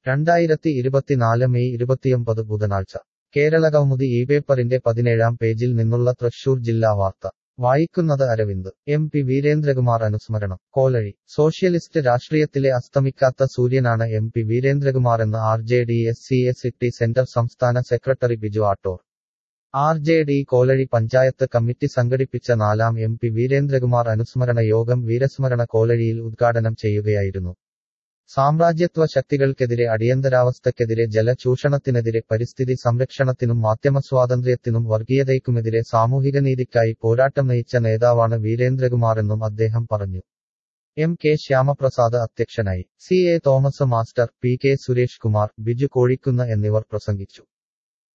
രണ്ടായിരത്തി ഇരുപത്തിനാല് മെയ് ഇരുപത്തിയൊമ്പത് ബുധനാഴ്ച കേരളകൗമുദി ഈ പേപ്പറിന്റെ പതിനേഴാം പേജിൽ നിന്നുള്ള തൃശൂർ ജില്ലാ വാർത്ത വായിക്കുന്നത് അരവിന്ദ് എം പി വീരേന്ദ്രകുമാർ അനുസ്മരണം കോലഴി സോഷ്യലിസ്റ്റ് രാഷ്ട്രീയത്തിലെ അസ്തമിക്കാത്ത സൂര്യനാണ് എം പി വീരേന്ദ്രകുമാറെന്ന് R J D S C S Itty centre സംസ്ഥാന secretary Biju Attor R J D Kolazhy panchayat committee സംഘടിപ്പിച്ച നാലാം എം പി വീരേന്ദ്രകുമാർ അനുസ്മരണ യോഗം വീരസ്മരണ കോലഴിയിൽ ഉദ്ഘാടനം ചെയ്യുകയായിരുന്നു സാമ്രാജ്യത്വ ശക്തികൾക്കെതിരെ അടിയന്തരാവസ്ഥക്കെതിരെ ജലചൂഷണത്തിനെതിരെ പരിസ്ഥിതി സംരക്ഷണത്തിനും മാധ്യമസ്വാതന്ത്ര്യത്തിനും വർഗീയതയ്ക്കുമെതിരെ സാമൂഹിക നീതിക്കായി പോരാട്ടം നയിച്ച നേതാവാണ് വീരേന്ദ്രകുമാറെന്നും അദ്ദേഹം പറഞ്ഞു എം കെ ശ്യാമപ്രസാദ് അധ്യക്ഷനായി C A Thomas master P K Suresh Kumar Biju Kozhikkunnu എന്നിവർ പ്രസംഗിച്ചു